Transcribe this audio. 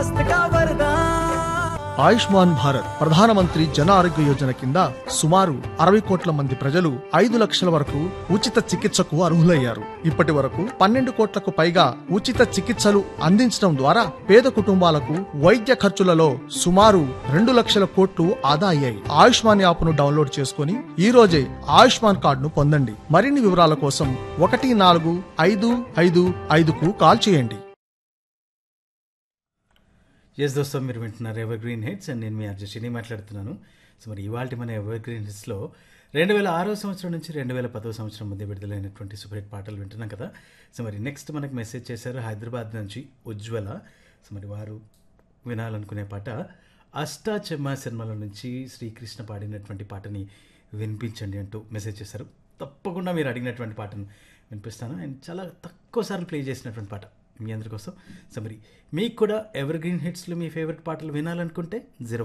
ఆయుష్మాన్ భారత్ ప్రధానమంత్రి జన ఆరోగ్య యోజన కింద సుమారు అరవై కోట్ల మంది ప్రజలు ఐదు లక్షల వరకు ఉచిత చికిత్సకు అర్హులయ్యారు ఇప్పటి వరకు పన్నెండు కోట్లకు పైగా ఉచిత చికిత్సలు అందించడం ద్వారా పేద కుటుంబాలకు వైద్య ఖర్చులలో సుమారు రెండు లక్షల కోట్లు ఆదా అయ్యాయి ఆయుష్మాన్ యాప్ను డౌన్లోడ్ చేసుకుని ఈ రోజే ఆయుష్మాన్ కార్డును పొందండి మరిన్ని వివరాల కోసం ఒకటి నాలుగు ఐదు ఐదు ఐదుకు కాల్ చేయండి ఎస్ దోస్తం మీరు వింటున్నారు ఎవర్ గ్రీన్ హిట్స్ అండ్ నేను మీ అర్జుషిని మాట్లాడుతున్నాను సో మరి ఇవాళ మన ఎవర్ గ్రీన్ హిట్స్లో రెండు వేల ఆరో సంవత్సరం నుంచి రెండు వేల పదో సంవత్సరం మధ్య విడుదలైనటువంటి సూపర్ హిట్ పాటలు వింటున్నాం కదా సో మరి నెక్స్ట్ మనకు మెసేజ్ చేశారు హైదరాబాద్ నుంచి ఉజ్వల సో మరి వారు వినాలనుకునే పాట అష్టాచెమ్మ సినిమాల నుంచి శ్రీకృష్ణ పాడినటువంటి పాటని వినిపించండి అంటూ మెసేజ్ చేశారు తప్పకుండా మీరు అడిగినటువంటి పాటను వినిపిస్తాను అండ్ చాలా తక్కువ సార్లు ప్లే చేసినటువంటి పాట మీ అందరి కోసం సో మరి మీకు కూడా ఎవర్ గ్రీన్ హిట్స్లో మీ ఫేవరెట్ పాటలు వినాలనుకుంటే జీరో